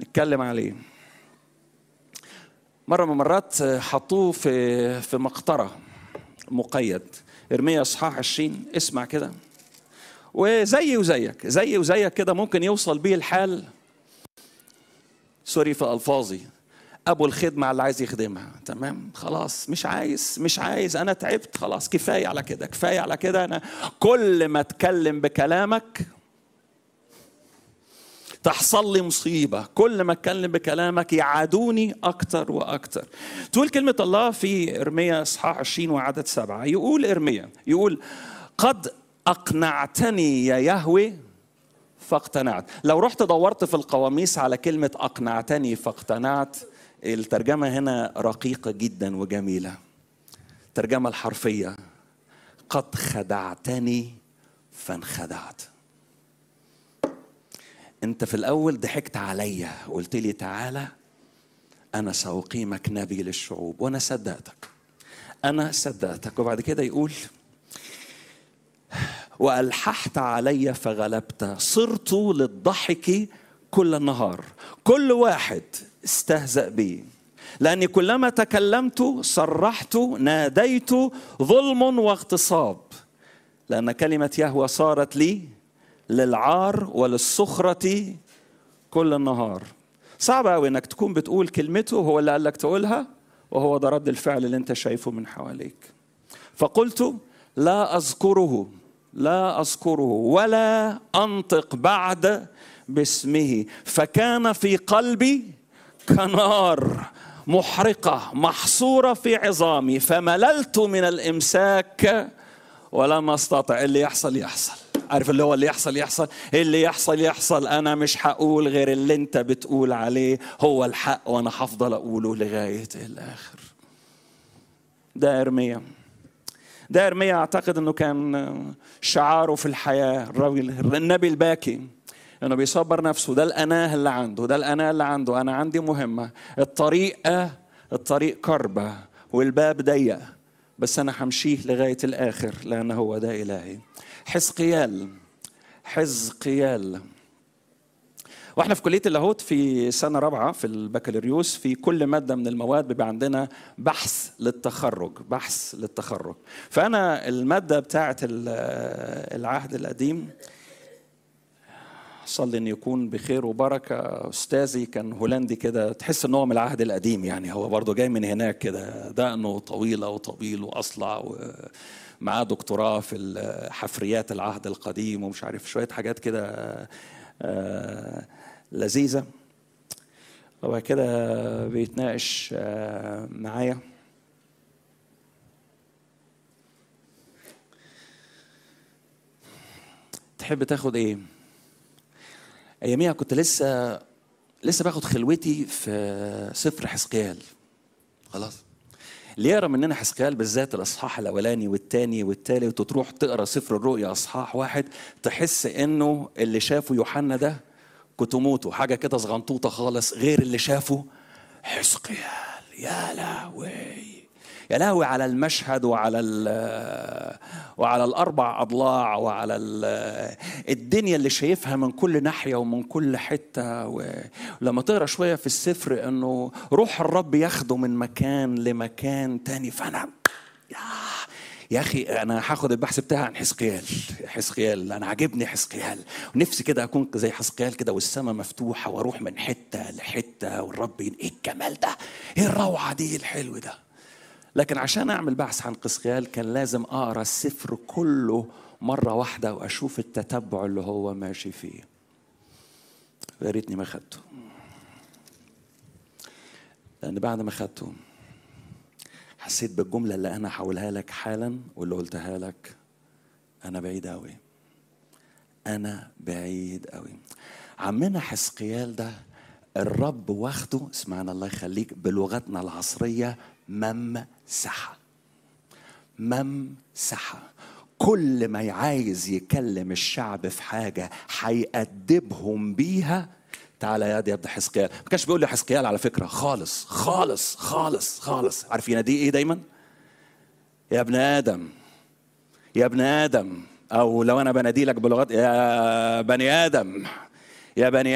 اتكلم عليه مرة من المرات حطوه في في مقطرة مقيد ارميا اصحاح 20 اسمع كده وزي وزيك زي وزيك كده ممكن يوصل بيه الحال سوري في الفاظي ابو الخدمه اللي عايز يخدمها تمام خلاص مش عايز مش عايز انا تعبت خلاص كفايه على كده كفايه على كده انا كل ما اتكلم بكلامك تحصل لي مصيبة كل ما اتكلم بكلامك يعادوني أكتر وأكتر تقول كلمة الله في إرميا إصحاح 20 وعدد سبعة يقول إرميا يقول قد أقنعتني يا يهوه فاقتنعت لو رحت دورت في القواميس على كلمة أقنعتني فاقتنعت الترجمة هنا رقيقة جدا وجميلة الترجمة الحرفية قد خدعتني فانخدعت انت في الاول ضحكت عليا قلت لي تعالى انا ساقيمك نبي للشعوب وانا صدقتك انا صدقتك وبعد كده يقول والححت علي فغلبت صرت للضحك كل النهار كل واحد استهزأ بي لأني كلما تكلمت صرحت ناديت ظلم واغتصاب لأن كلمة يهوى صارت لي للعار وللسخرة كل النهار صعب قوي انك تكون بتقول كلمته هو اللي قال لك تقولها وهو ده رد الفعل اللي انت شايفه من حواليك فقلت لا اذكره لا اذكره ولا انطق بعد باسمه فكان في قلبي كنار محرقه محصوره في عظامي فمللت من الامساك ولم استطع اللي يحصل يحصل عارف اللي هو اللي يحصل يحصل اللي يحصل يحصل انا مش هقول غير اللي انت بتقول عليه هو الحق وانا هفضل اقوله لغايه الاخر ده ارميا ده ارميا اعتقد انه كان شعاره في الحياه الراجل النبي الباكي انه بيصبر نفسه ده الاناه اللي عنده ده الاناه اللي عنده انا عندي مهمه الطريق الطريق كربه والباب ضيق بس انا همشيه لغايه الاخر لان هو ده الهي حزقيال حزقيال واحنا في كليه اللاهوت في سنه رابعه في البكالوريوس في كل ماده من المواد بيبقى عندنا بحث للتخرج بحث للتخرج فانا الماده بتاعه العهد القديم صلي ان يكون بخير وبركه استاذي كان هولندي كده تحس ان هو من العهد القديم يعني هو برضه جاي من هناك كده دقنه طويله وطويل واصلع و... معاه دكتوراه في حفريات العهد القديم ومش عارف شويه حاجات كده لذيذه هو كده بيتناقش معايا تحب تاخد ايه اياميها كنت لسه لسه باخد خلوتي في سفر حزقيال خلاص اللي يقرا مننا حزقيال بالذات الاصحاح الاولاني والثاني والثالث وتروح تقرا سفر الرؤيا اصحاح واحد تحس انه اللي شافه يوحنا ده كتموته حاجه كده صغنطوطه خالص غير اللي شافه حزقيال يا لهوي يا لهوي على المشهد وعلى وعلى الاربع اضلاع وعلى الدنيا اللي شايفها من كل ناحيه ومن كل حته ولما تقرا شويه في السفر انه روح الرب ياخده من مكان لمكان تاني فانا يا يا اخي انا هاخد البحث بتاعي عن حزقيال حزقيال انا عاجبني حزقيال ونفسي كده اكون زي حزقيال كده والسماء مفتوحه واروح من حته لحته والرب ايه الجمال ده ايه الروعه دي الحلو ده لكن عشان اعمل بحث عن قسقيال كان لازم اقرا السفر كله مره واحده واشوف التتبع اللي هو ماشي فيه يا ريتني ما خدته لان بعد ما خدته حسيت بالجمله اللي انا هقولها لك حالا واللي قلتها لك انا بعيد قوي انا بعيد قوي عمنا حزقيال ده الرب واخده اسمعنا الله يخليك بلغتنا العصريه ممسحة ممسحة كل ما عايز يكلم الشعب في حاجة هيأدبهم بيها تعالى يا دي يا ابن حزقيال ما كانش بيقول لي حزقيال على فكرة خالص خالص خالص خالص عارف يناديه ايه دايما يا ابن آدم يا ابن آدم أو لو أنا بنادي لك بلغات يا بني آدم يا بني